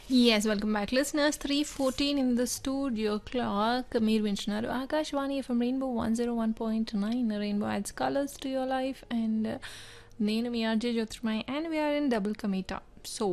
Yes, welcome back, listeners. 3:14 in the studio clock. మీరు వింటున్నారు Akashvani FM rainbow one zero one point nine rainbow adds colours to your life and నేను మీ RJ Jyothirmai and we're in double కమీటా so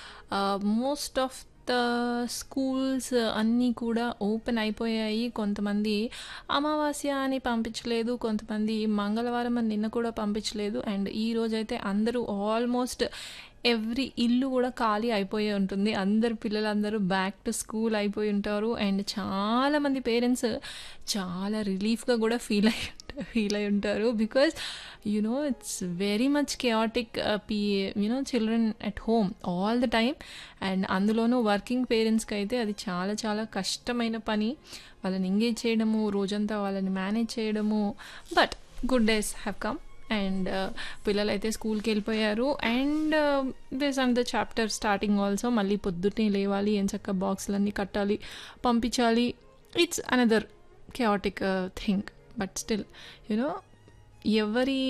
most of the schools అన్నీ కూడా open అయిపోయాయి కొంతమంది అమావాస్య అని పంపించలేదు కొంతమంది మంగళవారం అని నిన్న కూడా పంపించలేదు అండ్ ఈ రోజైతే అందరూ ఆల్మోస్ట్ ఎవ్రీ ఇల్లు కూడా ఖాళీ అయిపోయి ఉంటుంది అందరు పిల్లలందరూ బ్యాక్ టు స్కూల్ అయిపోయి ఉంటారు అండ్ చాలామంది పేరెంట్స్ చాలా రిలీఫ్గా కూడా ఫీల్ అయ్యి ఫీల్ అయి ఉంటారు because you know it's very much chaotic పీ you know children at home all the time and అందులోనూ వర్కింగ్ పేరెంట్స్కి అయితే అది చాలా చాలా కష్టమైన పని వాళ్ళని ఎంగేజ్ చేయడము రోజంతా వాళ్ళని మేనేజ్ చేయడము but good days have come and పిల్లలు అయితే స్కూల్కి వెళ్ళిపోయారు and this and the chapter starting also మళ్ళీ పొద్దున్నే లేవాలి ఏం చక్క బాక్సులన్నీ కట్టాలి పంపించాలి it's another chaotic thing but still you know ఎవరి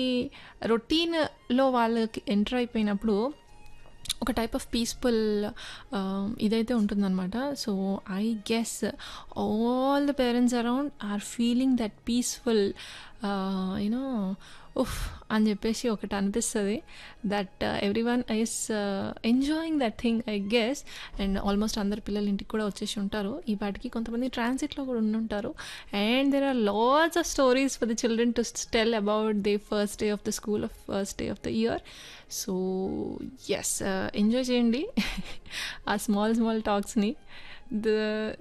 రొటీన్లో వాళ్ళకి ఎంటర్ అయిపోయినప్పుడు ఒక టైప్ ఆఫ్ పీస్ఫుల్ ఇదైతే ఉంటుందన్నమాట so I guess all the parents around are feeling that peaceful you know ఉఫ్ అని చెప్పేసి ఒకటి అనిపిస్తుంది that everyone is enjoying that thing I guess and almost అందరు పిల్లలు ఇంటికి కూడా వచ్చేసి ఉంటారు ఈ పాటికి కొంతమంది ట్రాన్సిట్లో కూడా ఉండుంటారు and there are lots of stories for the children to tell about the first day of the school of first day of the year so yes enjoy చేయండి ఆ స్మాల్ స్మాల్ టాక్స్ని ద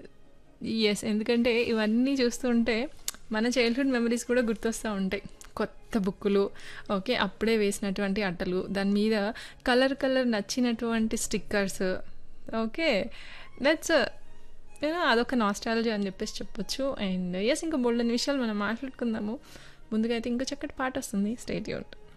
ఎస్ ఎందుకంటే ఇవన్నీ చూస్తుంటే మన చైల్డ్హుడ్ మెమరీస్ కూడా గుర్తొస్తూ ఉంటాయి కొత్త బుక్కులు ఓకే అప్పుడే వేసినటువంటి అట్టలు దాని మీద కలర్ కలర్ నచ్చినటువంటి స్టిక్కర్స్ ఓకే దట్స్ యూనో అదొక నాస్టాలజీ అని చెప్పేసి చెప్పొచ్చు అండ్ ఎస్ ఇంకా బోల్డెన్ విషయాలు మనం మాట్లాడుకుందాము ముందుగా అయితే ఇంకో చక్కటి పాట వస్తుంది స్టేట్ యూట్